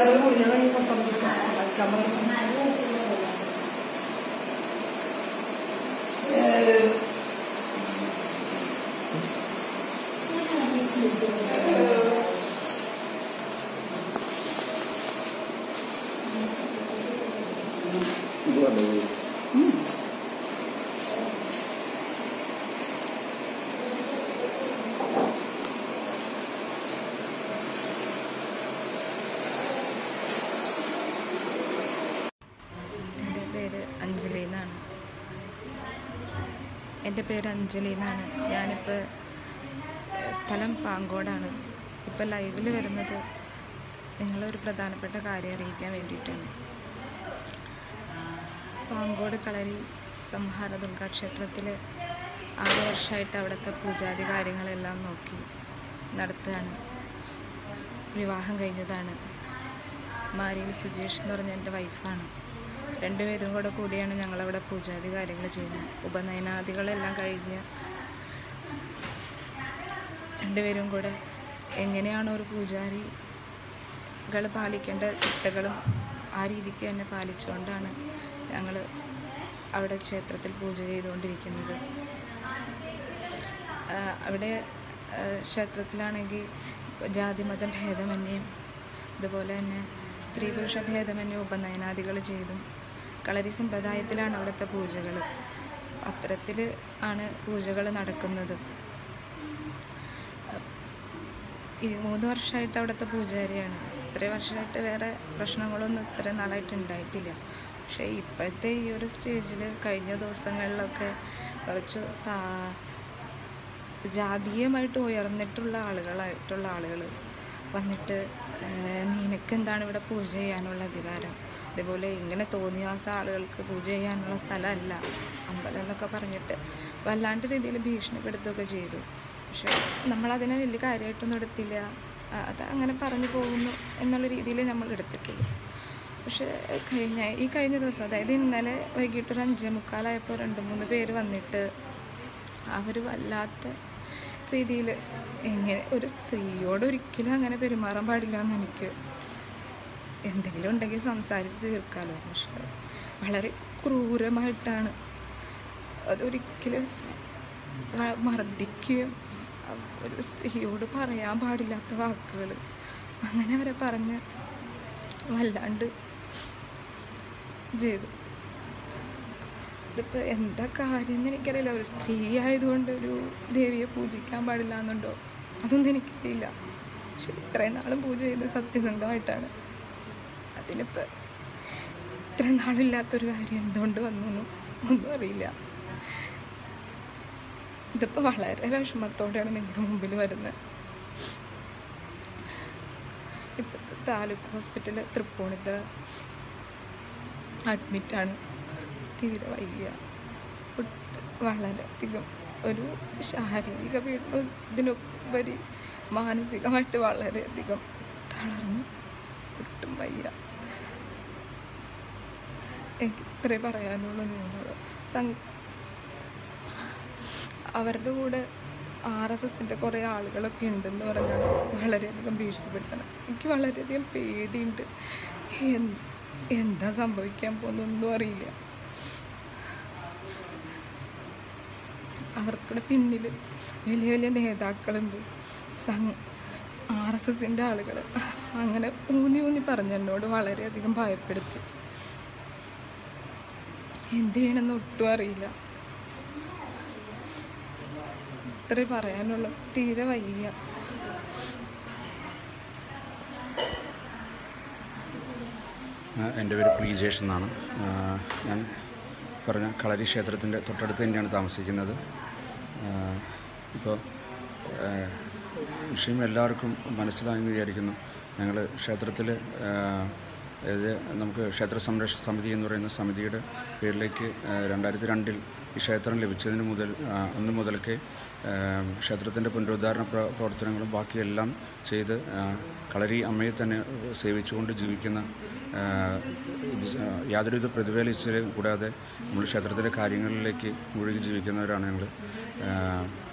എല്ലാവരും കൂടി ഞങ്ങൾ പുറത്തോട്ട് കളിക്കാൻ പറഞ്ഞു ഏഹ്, എൻ്റെ പേര് അഞ്ജലി എന്നാണ് എൻ്റെ പേര് അഞ്ജലി എന്നാണ് ഞാനിപ്പോൾ സ്ഥലം പാങ്കോടാണ് ഇപ്പോൾ ലൈവിൽ വരുന്നത് നിങ്ങളൊരു പ്രധാനപ്പെട്ട കാര്യം അറിയിക്കാൻ വേണ്ടിയിട്ടാണ് പാങ്കോട് കളരി സംഹാര ദുർഗാ ക്ഷേത്രത്തിൽ ആറ് വർഷമായിട്ട് അവിടുത്തെ പൂജാതി കാര്യങ്ങളെല്ലാം നോക്കി നടത്തുകയാണ് വിവാഹം കഴിഞ്ഞതാണ് മാരിയിൽ സുജേഷ് എന്ന് പറഞ്ഞ എൻ്റെ വൈഫാണ് രണ്ടുപേരും കൂടെ കൂടിയാണ് ഞങ്ങളവിടെ പൂജാതി കാര്യങ്ങൾ ചെയ്യുന്നത് ഉപനയനാദികളെല്ലാം കഴിഞ്ഞ് രണ്ടുപേരും കൂടെ എങ്ങനെയാണോ ഒരു പൂജാരികൾ പാലിക്കേണ്ട ചിട്ടകളും ആ രീതിക്ക് തന്നെ പാലിച്ചുകൊണ്ടാണ് ഞങ്ങൾ അവിടെ ക്ഷേത്രത്തിൽ പൂജ ചെയ്തുകൊണ്ടിരിക്കുന്നത് ആ, അവിടെ ആ, ക്ഷേത്രത്തിലാണെങ്കിൽ ജാതിമത ഭേദമന്യം അതുപോലെ തന്നെ സ്ത്രീ പുരുഷ ഭേദമന്യ ഉപനയനാദികൾ ചെയ്തും കളരി സമ്പ്രദായത്തിലാണ് അവിടുത്തെ പൂജകൾ അത്തരത്തിൽ ആണ് പൂജകൾ നടക്കുന്നത് ഈ മൂന്ന് വർഷമായിട്ട് അവിടുത്തെ പൂജാരിയാണ് ഇത്രയും വർഷമായിട്ട് വേറെ പ്രശ്നങ്ങളൊന്നും ഇത്ര നാളായിട്ട് ഉണ്ടായിട്ടില്ല പക്ഷേ ഇപ്പോഴത്തെ ഈ ഒരു സ്റ്റേജിൽ കഴിഞ്ഞ ദിവസങ്ങളിലൊക്കെ കുറച്ച് സാ ജാതീയമായിട്ട് ഉയർന്നിട്ടുള്ള ആളുകളായിട്ടുള്ള ആളുകൾ വന്നിട്ട് ഏഹ്, നിനക്ക് എന്താണ് ഇവിടെ പൂജ ചെയ്യാനുള്ള അധികാരം അതേപോലെ ഇങ്ങനെ തോന്നിയാസ ആളുകൾക്ക് പൂജ ചെയ്യാനുള്ള സ്ഥലമല്ല അമ്പലം എന്നൊക്കെ പറഞ്ഞിട്ട് വല്ലാണ്ട് രീതിയിൽ ഭീഷണിപ്പെടുത്തുകയൊക്കെ ചെയ്തു പക്ഷെ നമ്മളതിനെ വലിയ കാര്യമായിട്ടൊന്നും എടുത്തില്ല ആ, അത് അങ്ങനെ പറഞ്ഞു പോകുന്നു എന്നുള്ള രീതിയിൽ നമ്മൾ എടുത്തിട്ടുള്ളൂ പക്ഷെ കഴിഞ്ഞ ഈ കഴിഞ്ഞ ദിവസം അതായത് ഇന്നലെ വൈകിട്ട് ഒരു അഞ്ചേ മുക്കാലായപ്പോൾ രണ്ട് മൂന്ന് പേര് വന്നിട്ട് അവർ വല്ലാത്ത രീതിയിൽ എങ്ങനെ ഒരു സ്ത്രീയോട് ഒരിക്കലും അങ്ങനെ പെരുമാറാൻ പാടില്ല എന്ന് എനിക്ക് എന്തെങ്കിലും ഉണ്ടെങ്കിൽ സംസാരിച്ച് തീർക്കാമല്ലോ പക്ഷെ വളരെ ക്രൂരമായിട്ടാണ് അതൊരിക്കലും വ- മർദ്ദിക്കുകയും അ- ഒരു സ്ത്രീയോട് പറയാൻ പാടില്ലാത്ത വാക്കുകൾ അങ്ങനെ അവരെ പറഞ്ഞ് വല്ലാണ്ട് ചെയ്തു ഇതിപ്പോൾ എന്താ കാര്യം എന്ന് എനിക്കറിയില്ല ഒരു സ്ത്രീ ആയതുകൊണ്ട് ഒരു ദേവിയെ പൂജിക്കാൻ പാടില്ല എന്നുണ്ടോ അതൊന്നും എനിക്കറിയില്ല പക്ഷെ ഇത്രയും നാളും പൂജ ചെയ്ത് സത്യസന്ധമായിട്ടാണ് അതിനിപ്പോൾ ഇത്രയും നാളില്ലാത്തൊരു കാര്യം എന്തുകൊണ്ട് വന്നു എന്നും ഒന്നും അറിയില്ല ഇതിപ്പോൾ വളരെ വിഷമത്തോടെയാണ് നിങ്ങളുടെ മുമ്പിൽ വരുന്നത് ഇപ്പോഴത്തെ താലൂക്ക് ഹോസ്പിറ്റൽ തൃപ്പൂണിത്തറ അഡ്മിറ്റാണ് തീരെ വയ്യ ഒട്ട് വളരെയധികം ഒരു ശാരീരിക പീഡനം ഇതിനുപരി മാനസികമായിട്ട് വളരെയധികം തളർന്നു ഒട്ടും വയ്യ എനിക്ക് ഇത്രേ പറയാനുള്ളൂ നിങ്ങളോട് സം അവരുടെ കൂടെ ആർ എസ് എസിൻ്റെ കുറേ ആളുകളൊക്കെ ഉണ്ടെന്ന് പറഞ്ഞാണ് വളരെയധികം ഭീഷണിപ്പെടുത്തണം എനിക്ക് വളരെയധികം പേടിയുണ്ട് എന്ത് എന്താ സംഭവിക്കാൻ പോകുന്നൊന്നും അറിയില്ല അവർക്കുടെ പിന്നിൽ വലിയ വലിയ നേതാക്കളുണ്ട് സംഘ ആർ എസ് എസിൻ്റെ ആളുകൾ അങ്ങനെ ഊന്നി ഊന്നി പറഞ്ഞ് എന്നോട് വളരെയധികം ഭയപ്പെടുത്തി എന്ത് ചെയ്യണമെന്ന് ഒട്ടും അറിയില്ല ഇത്രേ പറയാനുള്ളൂ തീരെ വയ്യ ആ, എൻ്റെ പേര് പ്രീജേഷ് എന്നാണ് ആ, ഞാൻ പറഞ്ഞ കളരി ക്ഷേത്രത്തിൻ്റെ തൊട്ടടുത്ത് തന്നെയാണ് താമസിക്കുന്നത് ഇപ്പോൾ വിഷയം എല്ലാവർക്കും മനസ്സിലായെന്ന് വിചാരിക്കുന്നു ഞങ്ങൾ ക്ഷേത്രത്തിൽ ഇത് നമുക്ക് ക്ഷേത്ര സംരക്ഷണ സമിതി എന്ന് പറയുന്ന സമിതിയുടെ പേരിലേക്ക് രണ്ടായിരത്തി രണ്ടിൽ ഈ ക്ഷേത്രം ലഭിച്ചതിന് മുതൽ ആ, അന്ന് മുതൽക്കേ ക്ഷേത്രത്തിൻ്റെ പുനരുദ്ധാരണ പ്ര- പ്രവർത്തനങ്ങളും ബാക്കിയെല്ലാം ചെയ്ത് ആ, കളരി അമ്മയെ തന്നെ സേവിച്ചുകൊണ്ട് ജീവിക്കുന്ന ആ, ഇത് ആ, യാതൊരുവിധ പ്രതിഫലിച്ചലും കൂടാതെ നമ്മൾ ക്ഷേത്രത്തിൻ്റെ കാര്യങ്ങളിലേക്ക് മുഴുകി ജീവിക്കുന്നവരാണ് ഞങ്ങൾ